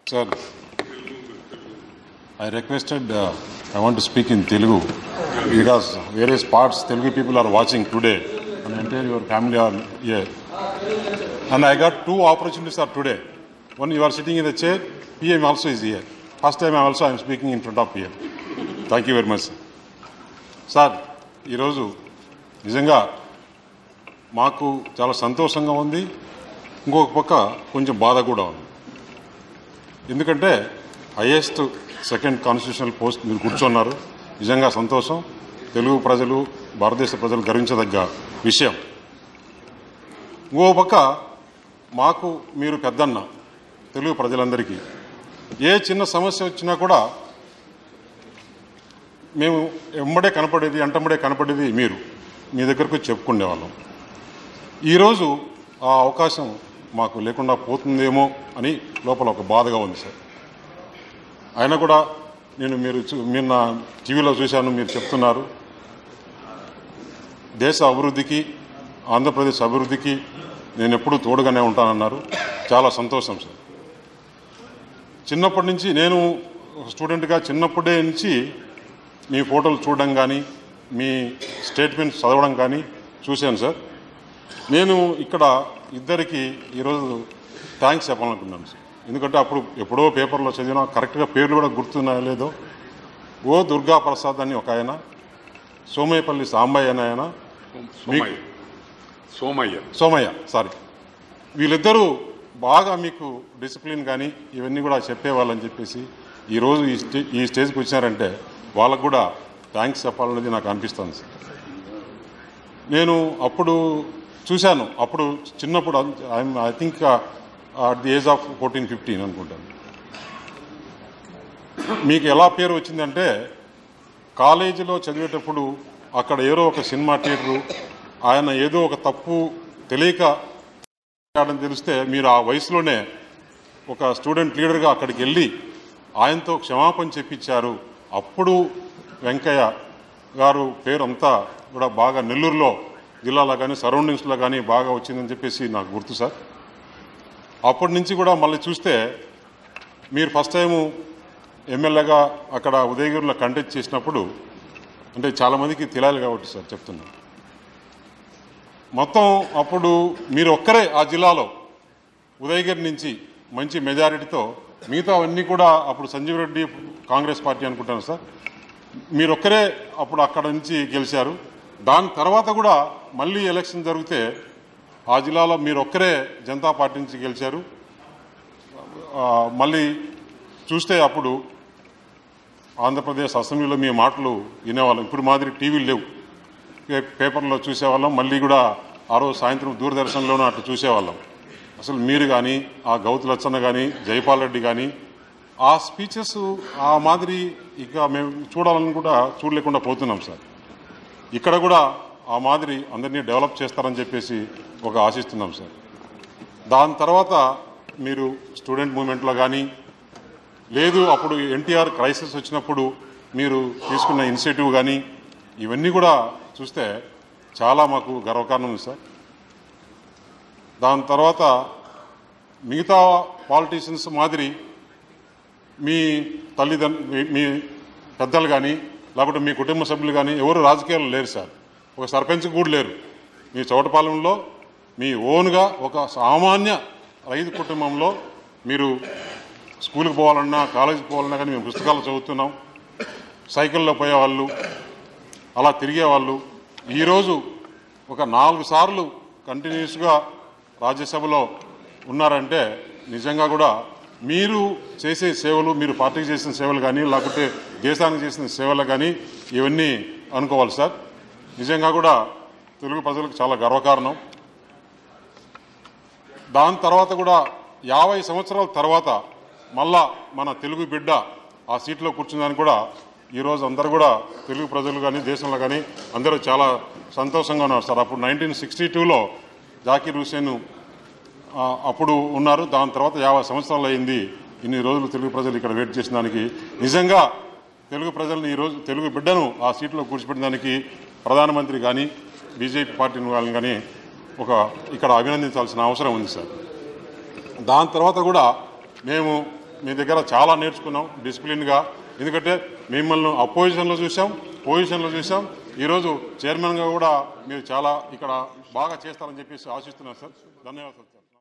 Sir, I requested, uh, I want to speak in Telugu because various parts Telugu people are watching today and entire your family are here. And I got two opportunities are today. One, you are sitting in the chair, PM also is here. First time I also I am speaking in front of PM. Thank you very much. Sir ఈరోజు నిజంగా మాకు చాలా సంతోషంగా ఉంది ఇంకొక పక్క కొంచెం బాధ కూడా ఉంది ఎందుకంటే హైయెస్ట్ సెకండ్ కాన్స్టిట్యూషనల్ పోస్ట్ మీరు కూర్చున్నారు నిజంగా సంతోషం తెలుగు ప్రజలు భారతదేశ ప్రజలు గర్వించదగ్గ విషయం ఇంకో పక్క మాకు మీరు పెద్దన్న తెలుగు ప్రజలందరికీ ఏ చిన్న సమస్య వచ్చినా కూడా మేము ఎమ్మడే కనపడేది అంటమ్మడే కనపడేది మీరు మీ దగ్గరకు వచ్చి చెప్పుకునేవాళ్ళం ఈరోజు ఆ అవకాశం మాకు లేకుండా పోతుందేమో అని లోపల ఒక బాధగా ఉంది సార్ అయినా కూడా నేను మీరు చూ- మీరు నా టీవీలో చూశాను మీరు చెప్తున్నారు దేశ అభివృద్ధికి ఆంధ్రప్రదేశ్ అభివృద్ధికి నేను ఎప్పుడూ తోడుగానే ఉంటానన్నారు చాలా సంతోషం సార్ చిన్నప్పటి నుంచి నేను ఒక స్టూడెంట్గా చిన్నప్పుడే నుంచి మీ ఫోటోలు చూడడం కానీ మీ స్టేట్మెంట్స్ చదవడం కానీ చూశాను సార్ నేను ఇక్కడ ఇద్దరికి ఈరోజు థ్యాంక్స్ చెప్పాలనుకున్నాను సార్ ఎందుకంటే అప్పుడు ఎప్పుడో పేపర్లో చదివినా కరెక్ట్గా పేర్లు కూడా గుర్తున్నాయో లేదో ఓ దుర్గా ప్రసాద్ అని ఒక ఆయన సోమయ్యపల్లి సాంబయ్య అని ఆయన సోమయ్య సోమయ్య సోమయ్య సారీ వీళ్ళిద్దరూ బాగా మీకు డిసిప్లిన్ కానీ ఇవన్నీ కూడా చెప్పేవాళ్ళని చెప్పేసి ఈరోజు ఈ స్టే ఈ స్టేజ్కి వచ్చారంటే వాళ్ళకు కూడా థ్యాంక్స్ చెప్పాలనేది నాకు అనిపిస్తుంది సార్ నేను అప్పుడు చూశాను అప్పుడు చిన్నప్పుడు I think at the age of fourteen fifteen అనుకుంటాను మీకు ఎలా పేరు వచ్చిందంటే కాలేజీలో చదివేటప్పుడు అక్కడ ఏదో ఒక సినిమా థియేటరు ఆయన ఏదో ఒక తప్పు తెలియక అని తెలిస్తే మీరు ఆ వయసులోనే ఒక స్టూడెంట్ లీడర్గా అక్కడికి వెళ్ళి ఆయనతో క్షమాపణ చెప్పించారు అప్పుడు వెంకయ్య గారు పేరు అంతా కూడా బాగా నెల్లూరులో జిల్లాలో కానీ సరౌండింగ్స్లో కానీ బాగా వచ్చిందని చెప్పేసి నాకు గుర్తు సార్ అప్పటి నుంచి కూడా మళ్ళీ చూస్తే మీరు ఫస్ట్ టైము ఎమ్మెల్యేగా అక్కడ ఉదయగిరిలో కంటెస్ట్ చేసినప్పుడు అంటే చాలామందికి తెలియాలి కాబట్టి సార్ చెప్తున్నాను మొత్తం అప్పుడు మీరు ఒక్కరే ఆ జిల్లాలో ఉదయగిరి నుంచి మంచి మెజారిటీతో మిగతా అన్నీ కూడా అప్పుడు సంజీవ్ రెడ్డి కాంగ్రెస్ పార్టీ అనుకుంటాను సార్ మీరు ఒక్కరే అప్పుడు అక్కడ నుంచి గెలిచారు దాని తర్వాత కూడా మళ్ళీ ఎలక్షన్ జరిగితే ఆ జిల్లాలో మీరు ఒక్కరే జనతా పార్టీ నుంచి గెలిచారు ఆ, మళ్ళీ చూస్తే అప్పుడు ఆంధ్రప్రదేశ్ అసెంబ్లీలో మీ మాటలు వినేవాళ్ళం ఇప్పుడు మాదిరి టీవీలు లేవు పే- పేపర్లో చూసేవాళ్ళం మళ్ళీ కూడా ఆ రోజు సాయంత్రం దూరదర్శన్లోనూ అట్లా చూసేవాళ్ళం అసలు మీరు కానీ ఆ గౌతు లచ్చన్న కానీ జైపాల్ రెడ్డి కానీ ఆ స్పీచెస్ ఆ మాదిరి ఇక మేము చూడాలని కూడా చూడలేకుండా పోతున్నాం సార్ ఇక్కడ కూడా ఆ మాదిరి అందరినీ డెవలప్ చేస్తారని చెప్పేసి ఒక ఆశిస్తున్నాం సార్ దాని తర్వాత మీరు స్టూడెంట్ మూమెంట్లో కానీ లేదు అప్పుడు ఎన్టీఆర్ క్రైసిస్ వచ్చినప్పుడు మీరు తీసుకున్న ఇనిషియేటివ్ కానీ ఇవన్నీ కూడా చూస్తే చాలా మాకు గర్వకారణం ఉంది సార్ దాని తర్వాత మిగతా పాలిటీషియన్స్ మాదిరి మీ తల్లిదండ్రులు మీ పెద్దలు కానీ లేకపోతే మీ కుటుంబ సభ్యులు కానీ ఎవరు రాజకీయాలు లేరు సార్ ఒక సర్పంచ్ కూడా లేరు మీ చోటపాలెంలో మీ ఓన్గా ఒక సామాన్య రైతు కుటుంబంలో మీరు స్కూల్కి పోవాలన్నా కాలేజీకి పోవాలన్నా కానీ మేము పుస్తకాలు చదువుతున్నాం సైకిల్లో పోయేవాళ్ళు అలా తిరిగేవాళ్ళు ఈరోజు ఒక నాలుగు సార్లు కంటిన్యూస్గా రాజ్యసభలో ఉన్నారంటే నిజంగా కూడా మీరు చేసే సేవలు మీరు పార్టీకి చేసిన సేవలు కానీ లేకపోతే దేశానికి చేసిన సేవలు కానీ ఇవన్నీ అనుకోవాలి సార్ నిజంగా కూడా తెలుగు ప్రజలకు చాలా గర్వకారణం దాని తర్వాత కూడా యాభై సంవత్సరాల తర్వాత మళ్ళా మన తెలుగు బిడ్డ ఆ సీట్లో కూర్చుందని కూడా ఈరోజు అందరూ కూడా తెలుగు ప్రజలు కానీ దేశంలో కానీ అందరూ చాలా సంతోషంగా ఉన్నారు సార్ అప్పుడు నైన్టీన్ సిక్స్టీ టూలో జాకీర్ హుసేన్ ఆ, అప్పుడు ఉన్నారు దాని తర్వాత యాభై సంవత్సరాలు అయింది ఇన్ని రోజులు తెలుగు ప్రజలు ఇక్కడ వెయిట్ చేసిన దానికి నిజంగా తెలుగు ప్రజలను ఈరోజు తెలుగు బిడ్డను ఆ సీట్లో కూర్చోబెట్టిన దానికి ప్రధానమంత్రి కానీ బీజేపీ పార్టీని వాళ్ళని కానీ ఒక ఇక్కడ అభినందించాల్సిన అవసరం ఉంది సార్ దాని తర్వాత కూడా మేము మీ దగ్గర చాలా నేర్చుకున్నాం డిసిప్లిన్గా ఎందుకంటే మిమ్మల్ని అపోజిషన్లో చూసాం పొజిషన్లో చూసాం ఈరోజు చైర్మన్గా కూడా మీరు చాలా ఇక్కడ బాగా చేస్తారని చెప్పేసి ఆశిస్తున్నాను సార్ ధన్యవాదాలు సార్